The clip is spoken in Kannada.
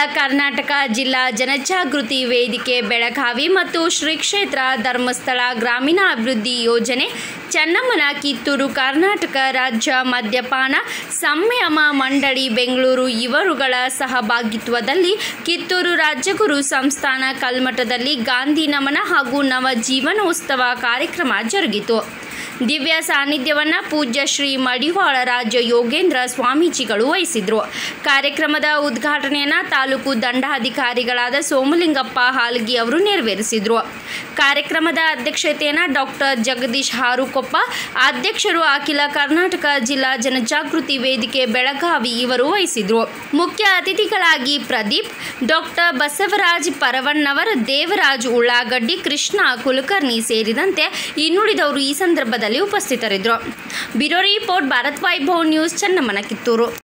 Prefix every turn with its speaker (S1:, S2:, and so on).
S1: ಕರ್ನಾಟಕ ಜಿಲ್ಲಾ ಜನಜಾಗೃತಿ ವೇದಿಕೆ ಬೆಳಗಾವಿ ಮತ್ತು ಶ್ರೀ ಕ್ಷೇತ್ರ ಧರ್ಮಸ್ಥಳ ಗ್ರಾಮೀಣ ಅಭಿವೃದ್ಧಿ ಯೋಜನೆ ಚೆನ್ನಮ್ಮನ ಕಿತ್ತೂರು ಕರ್ನಾಟಕ ರಾಜ್ಯ ಮದ್ಯಪಾನ ಸಂಯಮ ಮಂಡಳಿ ಬೆಂಗಳೂರು ಇವರುಗಳ ಸಹಭಾಗಿತ್ವದಲ್ಲಿ ಕಿತ್ತೂರು ರಾಜ್ಯಗುರು ಸಂಸ್ಥಾನ ಕಲ್ಮಠದಲ್ಲಿ ಗಾಂಧಿ ನಮನ ಹಾಗೂ ನವ ಜೀವನೋತ್ಸವ ಕಾರ್ಯಕ್ರಮ ಜರುಗಿತು ದಿವ್ಯ ಸಾನ್ನಿಧ್ಯವನ್ನು ಪೂಜ್ಯ ಶ್ರೀ ಮಡಿವಾಳ ರಾಜ ಯೋಗೇಂದ್ರ ಸ್ವಾಮೀಜಿಗಳು ವಹಿಸಿದ್ರು ಕಾರ್ಯಕ್ರಮದ ಉದ್ಘಾಟನೆಯನ್ನು ತಾಲೂಕು ದಂಡಾಧಿಕಾರಿಗಳಾದ ಸೋಮಲಿಂಗಪ್ಪ ಹಾಲ್ಗಿ ಅವರು ನೆರವೇರಿಸಿದ್ರು ಕಾರ್ಯಕ್ರಮದ ಅಧ್ಯಕ್ಷತೆಯನ್ನು ಡಾಕ್ಟರ್ ಜಗದೀಶ್ ಹಾರುಕೊಪ್ಪ ಅಧ್ಯಕ್ಷರು ಅಖಿಲ ಕರ್ನಾಟಕ ಜಿಲ್ಲಾ ಜನಜಾಗೃತಿ ವೇದಿಕೆ ಬೆಳಗಾವಿ ಇವರು ವಹಿಸಿದ್ರು ಮುಖ್ಯ ಅತಿಥಿಗಳಾಗಿ ಪ್ರದೀಪ್ ಡಾಕ್ಟರ್ ಬಸವರಾಜ್ ಪರವಣ್ಣವರ್ ದೇವರಾಜ್ ಉಳ್ಳಾಗಡ್ಡಿ ಕೃಷ್ಣ ಕುಲಕರ್ಣಿ ಸೇರಿದಂತೆ ಇನ್ನುಳಿದವರು ಈ ಸಂದರ್ಭದಲ್ಲಿ ಉಪಸ್ಥಿತರಿದ್ದರು bureau report Bharat Vaibhav news ಚನ್ನಮ್ಮನ ಕಿತ್ತೂರು